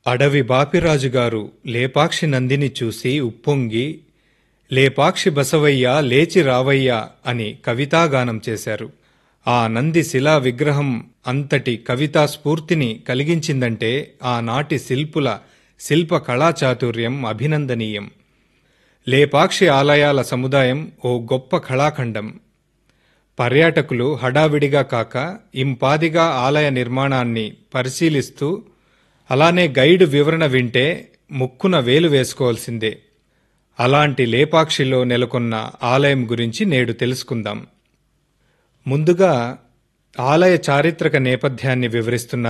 అడవి బాపిరాజుగారు లేపాక్షి నందిని చూసి ఉప్పొంగి లేపాక్షి బసవయ్య లేచి రావయ్యా అని కవితాగానం చేశారు ఆ నంది శిలా విగ్రహం అంతటి కవితా స్ఫూర్తిని కలిగించిందంటే ఆనాటి శిల్పుల శిల్ప కళాచాతుర్యం అభినందనీయం లేపాక్షి ఆలయాల సముదాయం ఓ గొప్ప కళాఖండం పర్యాటకులు హడావిడిగా కాక ఇంపాదిగా ఆలయ నిర్మాణాన్ని పరిశీలిస్తూ అలానే గైడ్ వివరణ వింటే ముక్కున వేలు వేసుకోవాల్సిందే అలాంటి లేపాక్షిలో నెలకొన్న ఆలయం గురించి నేడు తెలుసుకుందాం ముందుగా ఆలయ చారిత్రక నేపథ్యాన్ని వివరిస్తున్నారు